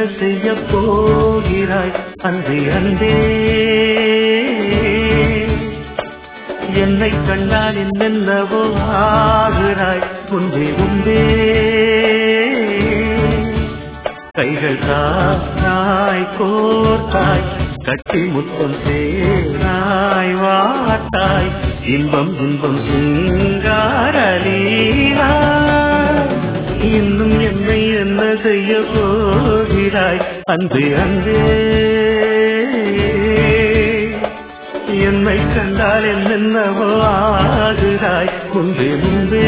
செய்ய போகிறாய் அன்பே அன்பே என்னை கண்டால் என்னென்னவோ ஆகிறாய் முன்பே முன்பே கைகள் தாய் கோர்த்தாய் கட்டி முத்தம் சேராய் வாட்டாய் இன்பம் இன்பம் சிங்காரலீலா இன்னும் என்னை என்ன செய்ய போகிறாய் அன்பு அன்பே என்னை கண்டால் என்னென்னவோ ஆகுதாய் முன்பே முன்பே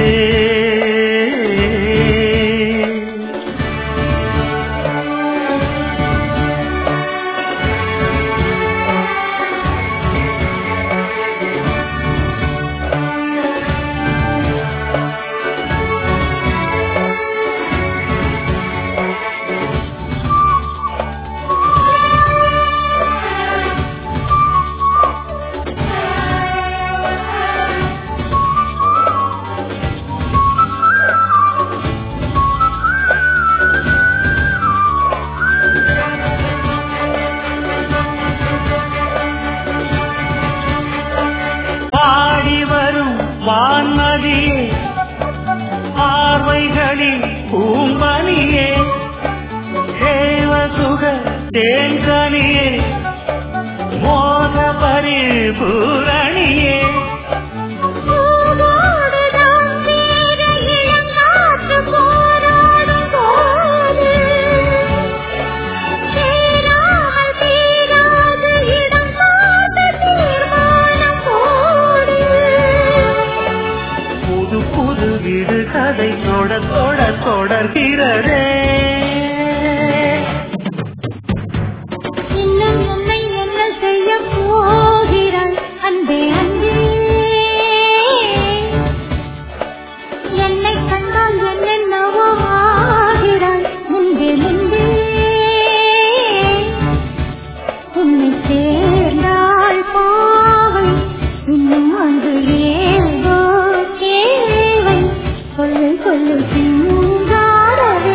பாடி வரும் வான்மதியே பார்வைகளில் பூம்பனியே தேவசுக தேன்கனியே மோக பரிபூரணியே பூவோடுதான் சேர இளங்காற்று போராடும் போது, சேராமல் தீராது இடம் பார்த்து தீர்மானம் போடு. புது புது வீடு கதை தொட தொட தொடர்கிறதே இன்னும் உன்னை என்ன செய்யப் போகிறாய் அன்பே அன்பே என்னை கண்டால் என்னென்னவோ ஆகிறாய் முன்பே முன்பே உன்னை சேர்ந்தால் பாவை இன்னும் அங்கு ஏதோ தேவை சொல்லு சொல்லு சிங்கார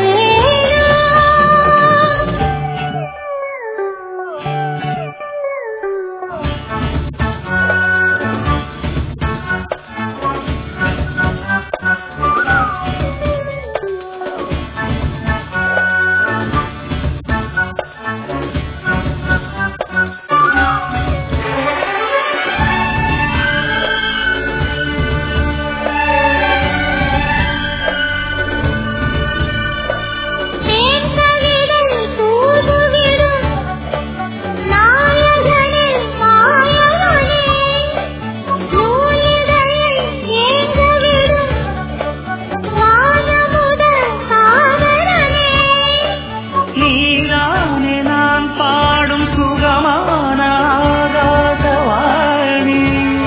தேன்தளிரில் தூதுவிடும் நாயகனே மாயவனே நூலிதழில் ஏங்கவிடும் வானமுதல் சாகரனே நீதானே நான் பாடும் சுகமான ஆகாசவாணி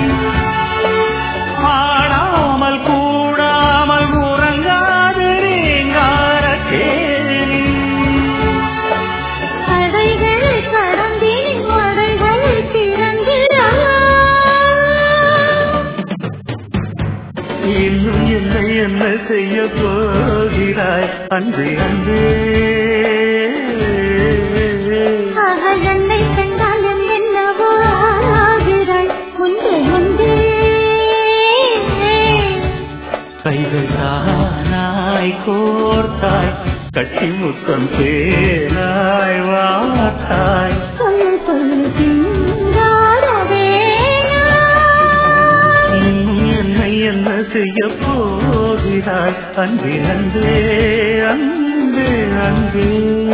பாடாமல் கூடாமல் உறங்காது ரீங்கார கேணி தடைகள் கடந்தின் மடைகள் திறந்திடலாம் இன்னும் என்னை என்ன செய்ய போகிறாய் அன்பு அன்பே அவள் என்னை கண்டால் என்னென்னவோ ஆகிறாய் முன்பே முன்பே கைகள் தானாய் கோர்த்தாய் கட்டி முத்தம் தேனாய் வாத்தாய் சொல்லு சொல்லு சிங்காரவே இன்னும் என்னை என்ன செய்ய போகிறாய் அன்பே அன்பே அன்பே அன்பே